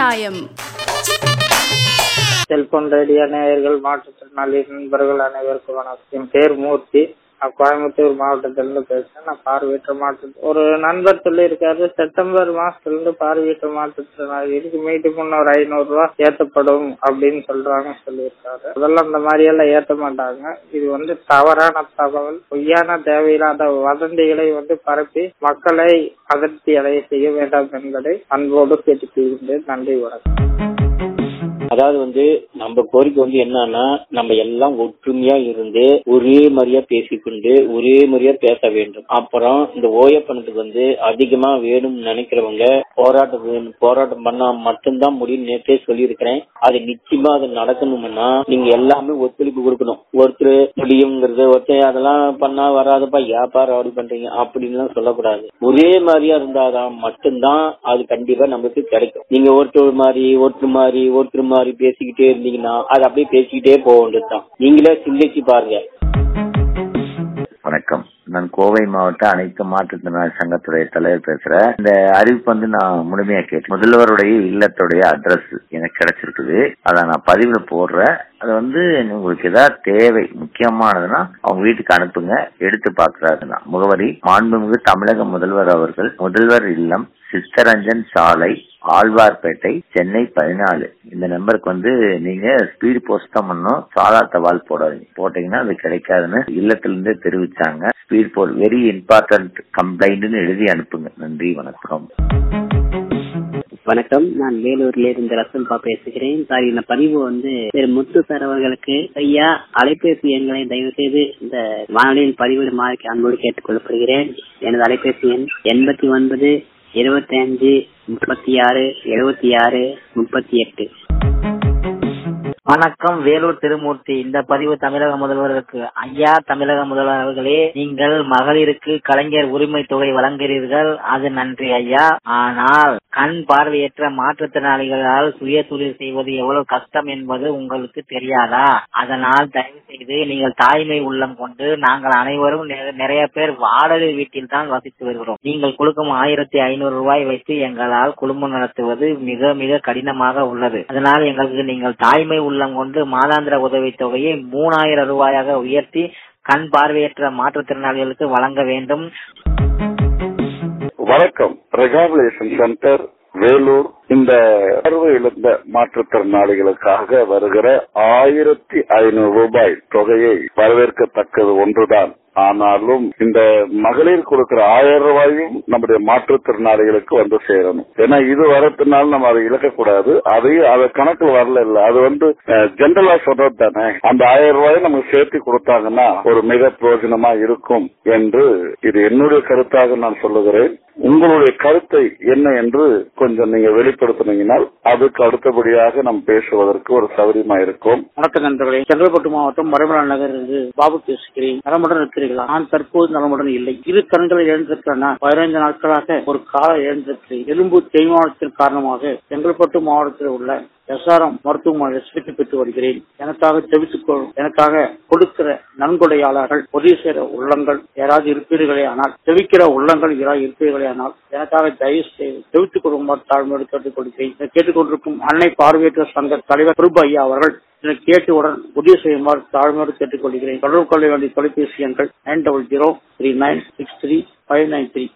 நியாயம் cellphone radio நேயர்கள் மாற்றுத்திறனாளி நண்பர்கள் அனைவருக்கும் வணக்கம் என் பேர் மூர்த்தி நான் கோயம்புத்தூர் மாவட்டத்திலிருந்து பேசுறேன் நான் பார்வையற்ற மாற்று ஒரு நண்பர் சொல்லியிருக்காரு செப்டம்பர் மாசத்துல இருந்து பார்வையற்ற மாற்றுத்திறனாளிகளுக்கு மீட்டுக்கு ஒரு ஐநூறு ரூபாய் ஏத்தப்படும் அப்படின்னு சொல்றாங்க சொல்லியிருக்காரு அதெல்லாம் அந்த மாதிரி எல்லாம் ஏத்த மாட்டாங்க இது வந்து தவறான தகவல் பொய்யான தேவையில்லாத வதந்திகளை வந்து பரப்பி மக்களை அதிருப்தி அடைய செய்ய வேண்டாம் என்பதை அன்போடு கேட்டுக்கொள்கின்றேன் நன்றி வணக்கம் அதாவது வந்து நம்ம கோரிக்கை வந்து என்னன்னா நம்ம எல்லாம் ஒற்றுமையா இருந்து ஒரே மாதிரியா பேசிக்கொண்டு ஒரே மாதிரியா பேச வேண்டும் அப்புறம் இந்த ஓயப்பணத்துக்கு வந்து அதிகமா வேணும்னு நினைக்கிறவங்க போராட்டம் வேணும் போராட்டம் பண்ணா மட்டும்தான் முடியும் நேற்றே சொல்லியிருக்கிறேன் அது நிச்சயமா அது நடக்கணும்னா நீங்க எல்லாமே ஒத்துழைப்பு கொடுக்கணும் ஒருத்தர் முடியுங்கிறது ஒருத்தர் அதெல்லாம் பண்ணா வராதுப்பா ஏப்பாரு அப்படி பண்றீங்க அப்படின்லாம் சொல்லக்கூடாது ஒரே மாதிரியா இருந்தாதான் மட்டும்தான் அது கண்டிப்பா நமக்கு கிடைக்கும் நீங்க ஒருத்தர் மாதிரி ஒருத்தர் மாதிரி ஒருத்தர் மாதிரி பேசிக்கிட்டே இருந்தீங்கன்னா அது அப்படியே பேசிக்கிட்டே போக வேண்டியதுதான் நீங்களே சிந்திச்சு பாருங்க வணக்கம் நான் கோவை மாவட்ட அனைத்து மாற்றுத்திறனாளி சங்கத்துடைய தலைவர் பேசுறேன் இந்த அறிவிப்பு வந்து நான் முழுமையா கேட்டேன் முதல்வருடைய இல்லத்துடைய அட்ரஸ் எனக்கு கிடைச்சிருக்குது அதை நான் பதிவுல போடுறேன் அது வந்து உங்களுக்கு ஏதாவது தேவை முக்கியமானதுன்னா அவங்க வீட்டுக்கு அனுப்புங்க எடுத்து பாக்குறாருன்னா முகவரி மாண்புமிகு தமிழக முதல்வர் அவர்கள் முதல்வர் இல்லம் சித்தரஞ்சன் சாலை ஆழ்வார்பேட்டை சென்னை பதினாலு இந்த நம்பருக்கு வந்து நீங்க ஸ்பீட் போஸ்ட் தான் பண்ணும் சாதா தபால் போடாதீங்க போட்டீங்கன்னா அது கிடைக்காதுன்னு இல்லத்திலிருந்தே தெரிவிச்சாங்க ஸ்பீட் போஸ்ட் வெரி இம்பார்ட்டன்ட் கம்ப்ளைண்ட்னு எழுதி அனுப்புங்க நன்றி வணக்கம் வணக்கம் நான் வேலூர்ல இருந்து ரசல்பா பேசுகிறேன் சார் இந்த பதிவு வந்து திரு முத்து சார் அவர்களுக்கு ஐயா அலைபேசி எண்களை தயவு செய்து இந்த வானொலியில் பதிவிடுமாறு அன்போடு கேட்டுக் கொள்ளப்படுகிறேன் எனது அலைபேசி எண் எண்பத்தி ஒன்பது இருபத்தி அஞ்சு முப்பத்தி ஆறு எழுபத்தி ஆறு முப்பத்தி எட்டு வணக்கம் வேலூர் திருமூர்த்தி இந்த பதிவு தமிழக முதல்வருக்கு ஐயா தமிழக முதல்வர் அவர்களே நீங்கள் மகளிருக்கு கலைஞர் உரிமை தொகை வழங்குகிறீர்கள் அது நன்றி ஐயா ஆனால் கண் பார்வையற்ற மாற்றுத்திறனாளிகளால் சுய தொழில் செய்வது எவ்வளவு கஷ்டம் என்பது உங்களுக்கு தெரியாதா அதனால் தயவு செய்து நீங்கள் தாய்மை உள்ளம் கொண்டு நாங்கள் அனைவரும் நிற- நிறைய பேர் வாடகை வீட்டில் தான் வசித்து வருகிறோம் நீங்கள் கொடுக்கும் ஆயிரத்தி ஐநூறு ரூபாய் வைத்து எங்களால் குடும்பம் நடத்துவது மிக மிக கடினமாக உள்ளது அதனால் எங்களுக்கு நீங்கள் தாய்மை உள்ளம் கொண்டு மாதாந்திர உதவித் தொகையை மூணாயிரம் ரூபாயாக உயர்த்தி கண் பார்வையற்ற மாற்றுத்திறனாளிகளுக்கு வழங்க வேண்டும் வணக்கம் ரெகாபிலேஷன் சென்டர் வேலூர் இந்த பார்வை இழந்த மாற்றுத்திறனாளிகளுக்காக வருகிற ஆயிரத்தி ஐநூறு ரூபாய் தொகையை வரவேற்கத்தக்கது ஒன்றுதான் ஆனாலும் இந்த மகளிர் கொடுக்கிற ஆயிரம் ரூபாயும் நம்முடைய மாற்றுத்திறனாளிகளுக்கு வந்து சேரணும் ஏன்னா இது வரதுனால நம்ம அதை இழக்கக்கூடாது அதையும் அதை கணக்கில் வரல இல்ல அது வந்து ஜென்ரலா சொல்றது தானே அந்த ஆயிரம் ரூபாயை நமக்கு சேர்த்து கொடுத்தாங்கன்னா ஒரு மிக பிரயோஜனமா இருக்கும் என்று இது என்னுடைய கருத்தாக நான் சொல்லுகிறேன் உங்களுடைய கருத்தை என்ன என்று கொஞ்சம் நீங்க வெளிப்படுத்தினீங்கன்னா அதுக்கு அடுத்தபடியாக நாம் பேசுவதற்கு ஒரு சௌகரியமா இருக்கும் வணக்கம் நண்பர்களே செங்கல்பட்டு மாவட்டம் மறைமலா நகரிலிருந்து பாபு பேசுகிறேன் நலமுடன் இருக்கிறீர்களா நான் தற்போது நலமுடன் இல்லை இரு கண்களை இழந்திருக்கிறேன் நான் பதினைந்து நாட்களாக ஒரு கால இழந்திருக்கிறேன் எலும்பு தேய்மானத்தின் காரணமாக செங்கல்பட்டு மாவட்டத்தில் உள்ள எஸ்ஆர்எம் மருத்துவமனையில் சிகிச்சை பெற்று வருகிறேன் எனக்காக தெரிவித்துக் எனக்காக கொடுக்கிற நன்கொடையாளர்கள் உதவி செய்கிற உள்ளங்கள் யாராவது இருப்பீர்களே ஆனால் தெரிவிக்கிற உள்ளங்கள் யாராவது இருப்பீர்களே ஆனால் எனக்காக தயவு செய்து தெரிவித்துக் கொள்ளுமாறு தாழ்மையோடு கேட்டுக் கொள்கிறேன் இதை கேட்டுக்கொண்டிருக்கும் அன்னை பார்வையற்ற சங்க தலைவர் பிரபு ஐயா அவர்கள் இதனை கேட்டவுடன் உதவி செய்யுமாறு தாழ்மையோடு கேட்டுக் கொள்கிறேன் தொடர்பு கொள்ள வேண்டிய தொலைபேசி எண்கள் nine double zero three nine six three five nine three